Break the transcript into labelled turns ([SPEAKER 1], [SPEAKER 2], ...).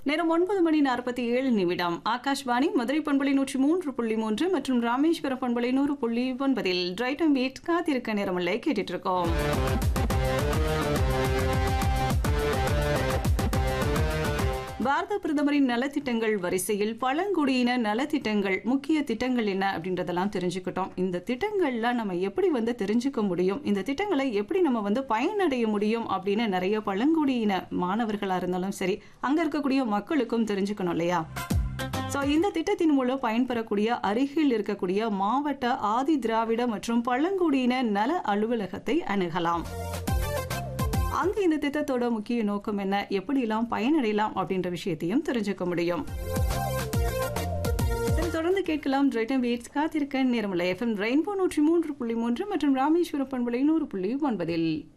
[SPEAKER 1] நேரம் ஒன்பது மணி நாற்பத்தி ஏழு நிமிடம் ஆகாஷ்வாணி மதுரை பண்பலை நூற்றி மூன்று புள்ளி மூன்று மற்றும் ராமேஸ்வரம் பண்பலை நூறு புள்ளி ஒன்பதில் டிரைட்டம் வீட் காத்திருக்க நேரமில்லை கேட்டுட்டு இருக்கோம் பாரத பிரதமரின் நலத்திட்டங்கள் வரிசையில் பழங்குடியின நலத்திட்டங்கள் முக்கிய திட்டங்கள் என்ன அப்படின்றதெல்லாம் தெரிஞ்சுக்கிட்டோம் இந்த திட்டங்கள்லாம் நம்ம எப்படி வந்து தெரிஞ்சுக்க முடியும் இந்த திட்டங்களை எப்படி நம்ம வந்து பயனடைய முடியும் அப்படின்னு நிறைய பழங்குடியின மாணவர்களாக இருந்தாலும் சரி அங்கே இருக்கக்கூடிய மக்களுக்கும் தெரிஞ்சுக்கணும் இல்லையா ஸோ இந்த திட்டத்தின் மூலம் பயன்பெறக்கூடிய அருகில் இருக்கக்கூடிய மாவட்ட ஆதி திராவிட மற்றும் பழங்குடியின நல அலுவலகத்தை அணுகலாம் அங்க இந்த திட்டத்தோட முக்கிய நோக்கம் என்ன எப்படியெல்லாம் பயனடையலாம் அப்படின்ற விஷயத்தையும் தெரிஞ்சுக்க முடியும் சரி, தொடர்ந்து கேட்கலாம் ரைட்டம் வீட்ஸ் காத்திருக்க நேரமில்லை எஃப்எம் ரெயின்போ நூற்றி மூன்று புள்ளி மூன்று மற்றும் ராமேஸ்வரம் பண்பலை நூறு புள்ளி ஒன்பதில்